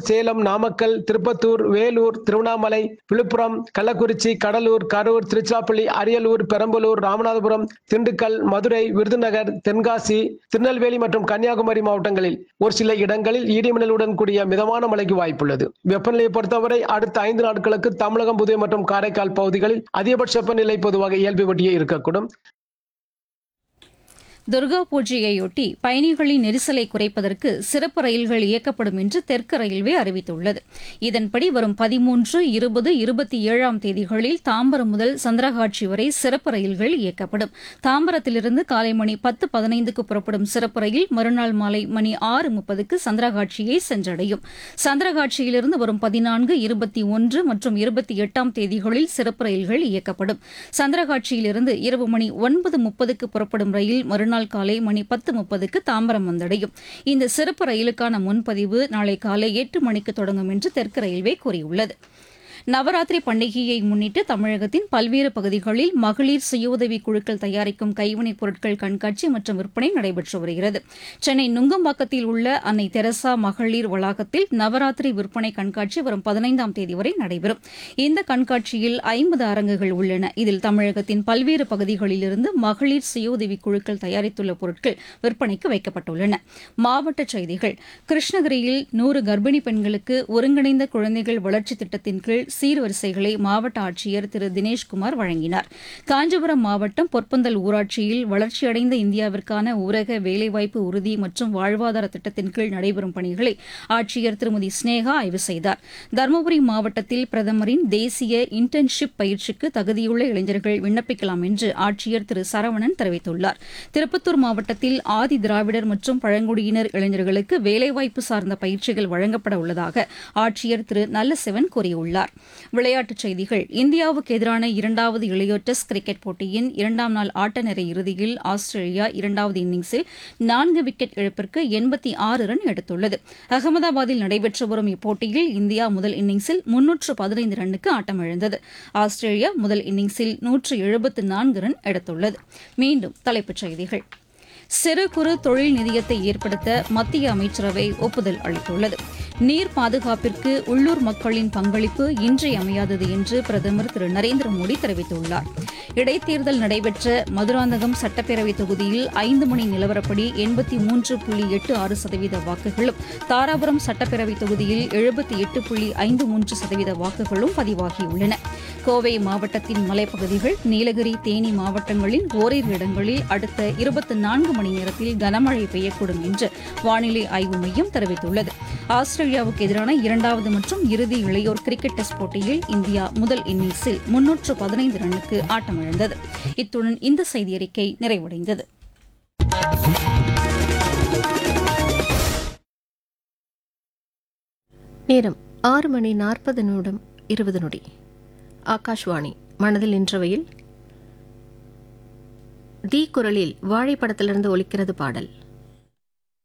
சேலம் நாமக்கல் திருப்பத்தூர் வேலூர் திருவண்ணாமலை விழுப்புரம் கள்ளக்குறிச்சி கடலூர் கரூர் திருச்சிராப்பள்ளி அரியலூர் பெரம்பலூர் ராமநாதபுரம் திண்டுக்கல் மதுரை விருதுநகர் தென்காசி திருநெல்வேலி மற்றும் கன்னியாகுமரி மாவட்டங்களில் ஒரு சில இடங்களில் இடிமின்னலுடன் கூடிய மிதமான மழைக்கு வாய்ப்புள்ளது வெப்பநிலையை பொறுத்தவரை அடுத்த ஐந்து நாட்களுக்கு தமிழகம் புதுவை மற்றும் காரைக்கால் பகுதிகளில் அதிகபட்ச வெப்பநிலை பொதுவாக இயல்பு வட்டியே இருக்கக்கூடும் துர்கா பூஜையையொட்டி பயணிகளின் நெரிசலை குறைப்பதற்கு சிறப்பு ரயில்கள் இயக்கப்படும் என்று தெற்கு ரயில்வே அறிவித்துள்ளது இதன்படி வரும் பதிமூன்று இருபது இருபத்தி ஏழாம் தேதிகளில் தாம்பரம் முதல் சந்திரகாட்சி வரை சிறப்பு ரயில்கள் இயக்கப்படும் தாம்பரத்திலிருந்து காலை மணி பத்து பதினைந்துக்கு புறப்படும் சிறப்பு ரயில் மறுநாள் மாலை மணி ஆறு முப்பதுக்கு சந்திரகாட்சியை சென்றடையும் சந்திரகாட்சியிலிருந்து வரும் பதினான்கு இருபத்தி ஒன்று மற்றும் இருபத்தி எட்டாம் தேதிகளில் சிறப்பு ரயில்கள் இயக்கப்படும் சந்திரகாட்சியிலிருந்து இரவு மணி ஒன்பது முப்பதுக்கு புறப்படும் ரயில் மறுநாள் காலை மணி பத்து முப்பதுக்கு தாம்பரம் வந்தடையும் இந்த சிறப்பு ரயிலுக்கான முன்பதிவு நாளை காலை எட்டு மணிக்கு தொடங்கும் என்று தெற்கு ரயில்வே கூறியுள்ளது நவராத்திரி பண்டிகையை முன்னிட்டு தமிழகத்தின் பல்வேறு பகுதிகளில் மகளிர் சுய உதவி குழுக்கள் தயாரிக்கும் கைவினைப் பொருட்கள் கண்காட்சி மற்றும் விற்பனை நடைபெற்று வருகிறது சென்னை நுங்கம்பாக்கத்தில் உள்ள அன்னை தெரசா மகளிர் வளாகத்தில் நவராத்திரி விற்பனை கண்காட்சி வரும் பதினைந்தாம் தேதி வரை நடைபெறும் இந்த கண்காட்சியில் ஐம்பது அரங்குகள் உள்ளன இதில் தமிழகத்தின் பல்வேறு பகுதிகளிலிருந்து மகளிர் சுய உதவி குழுக்கள் தயாரித்துள்ள பொருட்கள் விற்பனைக்கு வைக்கப்பட்டுள்ளன மாவட்ட செய்திகள் கிருஷ்ணகிரியில் நூறு கர்ப்பிணி பெண்களுக்கு ஒருங்கிணைந்த குழந்தைகள் வளர்ச்சி திட்டத்தின் கீழ் சீர்வரிசைகளை மாவட்ட ஆட்சியர் திரு தினேஷ்குமார் வழங்கினார் காஞ்சிபுரம் மாவட்டம் பொற்பந்தல் ஊராட்சியில் வளர்ச்சியடைந்த இந்தியாவிற்கான ஊரக வேலைவாய்ப்பு உறுதி மற்றும் வாழ்வாதார திட்டத்தின் கீழ் நடைபெறும் பணிகளை ஆட்சியர் திருமதி ஸ்னேகா ஆய்வு செய்தார் தருமபுரி மாவட்டத்தில் பிரதமரின் தேசிய இன்டர்ன்ஷிப் பயிற்சிக்கு தகுதியுள்ள இளைஞர்கள் விண்ணப்பிக்கலாம் என்று ஆட்சியர் திரு சரவணன் தெரிவித்துள்ளார் திருப்பத்தூர் மாவட்டத்தில் ஆதி திராவிடர் மற்றும் பழங்குடியினர் இளைஞர்களுக்கு வேலைவாய்ப்பு சார்ந்த பயிற்சிகள் வழங்கப்பட உள்ளதாக ஆட்சியர் திரு நல்லசிவன் கூறியுள்ளார் விளையாட்டுச் செய்திகள் இந்தியாவுக்கு எதிரான இரண்டாவது இளையோர் டெஸ்ட் கிரிக்கெட் போட்டியின் இரண்டாம் நாள் ஆட்ட நேர இறுதியில் ஆஸ்திரேலியா இரண்டாவது இன்னிங்ஸில் நான்கு விக்கெட் இழப்பிற்கு எண்பத்தி ஆறு ரன் எடுத்துள்ளது அகமதாபாத்தில் நடைபெற்று வரும் இப்போட்டியில் இந்தியா முதல் இன்னிங்ஸில் முன்னூற்று பதினைந்து ரன்னுக்கு ஆட்டமிழந்தது ஆஸ்திரேலியா முதல் இன்னிங்ஸில் நூற்று எழுபத்து நான்கு ரன் எடுத்துள்ளது மீண்டும் தலைப்புச் செய்திகள் சிறு குறு தொழில் நிதியத்தை ஏற்படுத்த மத்திய அமைச்சரவை ஒப்புதல் அளித்துள்ளது நீர் பாதுகாப்பிற்கு உள்ளூர் மக்களின் பங்களிப்பு இன்றியமையாதது என்று பிரதமர் திரு நரேந்திர மோடி தெரிவித்துள்ளார் இடைத்தேர்தல் நடைபெற்ற மதுராந்தகம் சட்டப்பேரவை தொகுதியில் ஐந்து மணி நிலவரப்படி எண்பத்தி மூன்று புள்ளி எட்டு ஆறு சதவீத வாக்குகளும் தாராபுரம் சட்டப்பேரவை தொகுதியில் எழுபத்தி எட்டு புள்ளி ஐந்து மூன்று சதவீத வாக்குகளும் பதிவாகியுள்ளன கோவை மாவட்டத்தின் மலைப்பகுதிகள் நீலகிரி தேனி மாவட்டங்களின் ஓரிரு இடங்களில் அடுத்த இருபத்தி நான்கு மணி நேரத்தில் கனமழை பெய்யக்கூடும் என்று வானிலை ஆய்வு மையம் தெரிவித்துள்ளது ஆஸ்திரேலியாவுக்கு எதிரான இரண்டாவது மற்றும் இறுதி இளையோர் கிரிக்கெட் டெஸ்ட் போட்டியில் இந்தியா முதல் இன்னிங்ஸில் முன்னூற்று பதினைந்து ரன்னுக்கு ஆட்டமிழந்தது இத்துடன் இந்த செய்தியறிக்கை நிறைவடைந்தது நேரம் ஆறு மணி நாற்பது நிமிடம் இருபது நொடி ஆகாஷ்வாணி மனதில் நின்றவையில் தி குரலில் வாழை படத்திலிருந்து ஒலிக்கிறது பாடல்